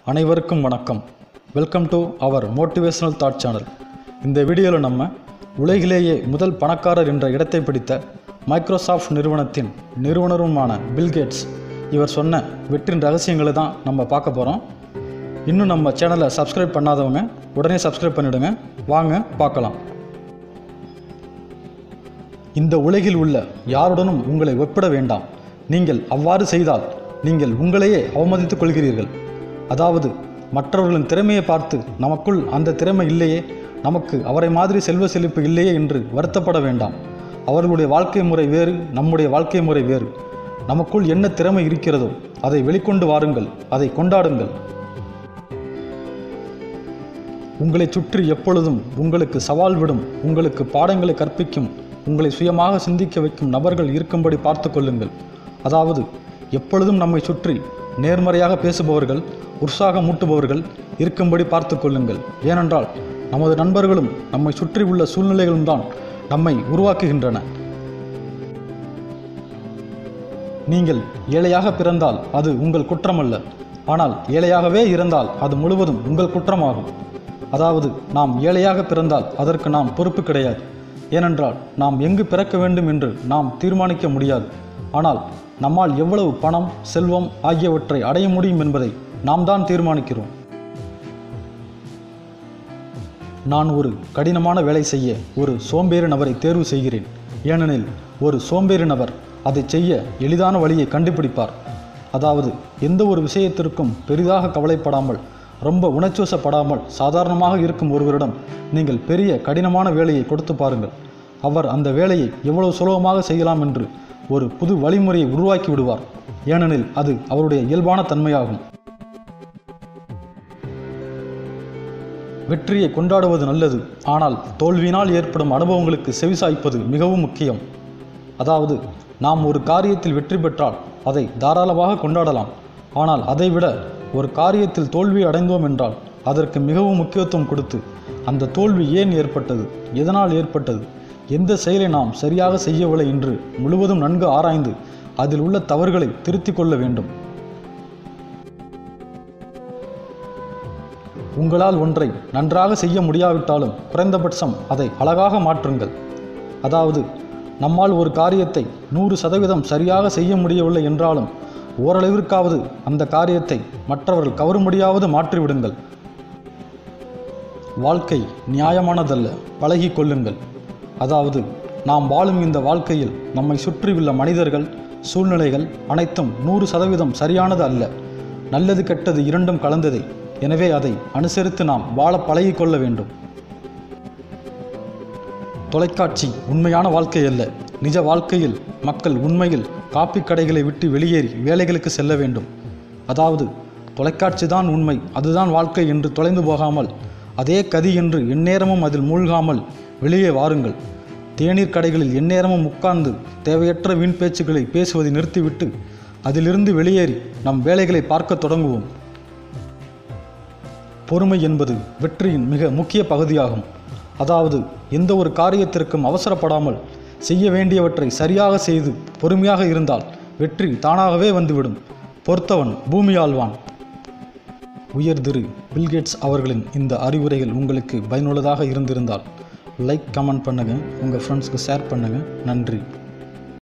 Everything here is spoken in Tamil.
அனைவருக்கும் வணக்கம் welcome to our motivational thought channel இந்த வீடியோவில் நம்ம உலகிலேயே முதல் பணக்காரர் என்ற இடத்தை பிடித்த மைக்ரோசாஃப்ட் நிறுவனத்தின் நிறுவனருமான பில்கேட்ஸ் இவர் சொன்ன வெற்றின் ரகசியங்களை தான் நம்ம பார்க்க போகிறோம் இன்னும் நம்ம சேனலை சப்ஸ்கிரைப் பண்ணாதவங்க உடனே சப்ஸ்கிரைப் பண்ணிவிடுங்க வாங்க பார்க்கலாம் இந்த உலகில் உள்ள யாருடனும் உங்களை ஒப்பிட வேண்டாம் நீங்கள் அவ்வாறு செய்தால் நீங்கள் உங்களையே அவமதித்துக் கொள்கிறீர்கள் அதாவது மற்றவர்களின் திறமையை பார்த்து நமக்குள் அந்த திறமை இல்லையே நமக்கு அவரை மாதிரி செல்வ செழிப்பு இல்லையே என்று வருத்தப்பட வேண்டாம் அவர்களுடைய வாழ்க்கை முறை வேறு நம்முடைய வாழ்க்கை முறை வேறு நமக்குள் என்ன திறமை இருக்கிறதோ அதை வெளிக்கொண்டு வாருங்கள் அதை கொண்டாடுங்கள் உங்களை சுற்றி எப்பொழுதும் உங்களுக்கு சவால் விடும் உங்களுக்கு பாடங்களை கற்பிக்கும் உங்களை சுயமாக சிந்திக்க வைக்கும் நபர்கள் இருக்கும்படி பார்த்து கொள்ளுங்கள் அதாவது எப்பொழுதும் நம்மை சுற்றி நேர்மறையாக பேசுபவர்கள் உற்சாகமூட்டுபவர்கள் இருக்கும்படி பார்த்து கொள்ளுங்கள் ஏனென்றால் நமது நண்பர்களும் நம்மை சுற்றி உள்ள சூழ்நிலைகளும் தான் நம்மை உருவாக்குகின்றன நீங்கள் ஏழையாக பிறந்தால் அது உங்கள் குற்றமல்ல ஆனால் ஏழையாகவே இருந்தால் அது முழுவதும் உங்கள் குற்றமாகும் அதாவது நாம் ஏழையாக பிறந்தால் அதற்கு நாம் பொறுப்பு கிடையாது ஏனென்றால் நாம் எங்கு பிறக்க வேண்டும் என்று நாம் தீர்மானிக்க முடியாது ஆனால் நம்மால் எவ்வளவு பணம் செல்வம் ஆகியவற்றை அடைய முடியும் என்பதை நாம் தான் தீர்மானிக்கிறோம் நான் ஒரு கடினமான வேலை செய்ய ஒரு சோம்பேறி நபரை தேர்வு செய்கிறேன் ஏனெனில் ஒரு சோம்பேறி நபர் அதை செய்ய எளிதான வழியை கண்டுபிடிப்பார் அதாவது எந்த ஒரு விஷயத்திற்கும் பெரிதாக கவலைப்படாமல் ரொம்ப உணர்ச்சிவசப்படாமல் சாதாரணமாக இருக்கும் ஒருவரிடம் நீங்கள் பெரிய கடினமான வேலையை கொடுத்து பாருங்கள் அவர் அந்த வேலையை எவ்வளவு சுலபமாக செய்யலாம் என்று ஒரு புது வழிமுறையை உருவாக்கி விடுவார் ஏனெனில் அது அவருடைய இயல்பான தன்மையாகும் வெற்றியை கொண்டாடுவது நல்லது ஆனால் தோல்வியினால் ஏற்படும் அனுபவங்களுக்கு செவிசாய்ப்பது மிகவும் முக்கியம் அதாவது நாம் ஒரு காரியத்தில் வெற்றி பெற்றால் அதை தாராளமாக கொண்டாடலாம் ஆனால் அதைவிட ஒரு காரியத்தில் தோல்வி அடைந்தோம் என்றால் அதற்கு மிகவும் முக்கியத்துவம் கொடுத்து அந்த தோல்வி ஏன் ஏற்பட்டது எதனால் ஏற்பட்டது எந்த செயலை நாம் சரியாக செய்யவில்லை என்று முழுவதும் நன்கு ஆராய்ந்து அதில் உள்ள தவறுகளை திருத்திக் கொள்ள வேண்டும் உங்களால் ஒன்றை நன்றாக செய்ய முடியாவிட்டாலும் குறைந்தபட்சம் அதை அழகாக மாற்றுங்கள் அதாவது நம்மால் ஒரு காரியத்தை நூறு சதவீதம் சரியாக செய்ய முடியவில்லை என்றாலும் ஓரளவிற்காவது அந்த காரியத்தை மற்றவர்கள் கவரும்படியாவது மாற்றிவிடுங்கள் வாழ்க்கை நியாயமானதல்ல பழகி கொள்ளுங்கள் அதாவது நாம் வாழும் இந்த வாழ்க்கையில் நம்மை சுற்றியுள்ள மனிதர்கள் சூழ்நிலைகள் அனைத்தும் நூறு சதவீதம் சரியானது அல்ல நல்லது கெட்டது இரண்டும் கலந்ததே எனவே அதை அனுசரித்து நாம் வாழ பழகிக்கொள்ள வேண்டும் தொலைக்காட்சி உண்மையான வாழ்க்கை அல்ல நிஜ வாழ்க்கையில் மக்கள் உண்மையில் காப்பி கடைகளை விட்டு வெளியேறி வேலைகளுக்கு செல்ல வேண்டும் அதாவது தொலைக்காட்சி தான் உண்மை அதுதான் வாழ்க்கை என்று தொலைந்து போகாமல் அதே கதி என்று எந்நேரமும் அதில் மூழ்காமல் வெளியே வாருங்கள் தேநீர் கடைகளில் எந்நேரமும் உட்கார்ந்து தேவையற்ற வீண் பேச்சுக்களை பேசுவதை நிறுத்திவிட்டு அதிலிருந்து வெளியேறி நம் வேலைகளை பார்க்க தொடங்குவோம் பொறுமை என்பது வெற்றியின் மிக முக்கிய பகுதியாகும் அதாவது எந்த ஒரு காரியத்திற்கும் அவசரப்படாமல் செய்ய வேண்டியவற்றை சரியாக செய்து பொறுமையாக இருந்தால் வெற்றி தானாகவே வந்துவிடும் பொறுத்தவன் பூமி ஆழ்வான் உயர் திரு பில்கேட்ஸ் அவர்களின் இந்த அறிவுரைகள் உங்களுக்கு பயனுள்ளதாக இருந்திருந்தால் லைக் கமெண்ட் பண்ணுங்கள் உங்கள் ஃப்ரெண்ட்ஸ்க்கு ஷேர் பண்ணுங்கள் நன்றி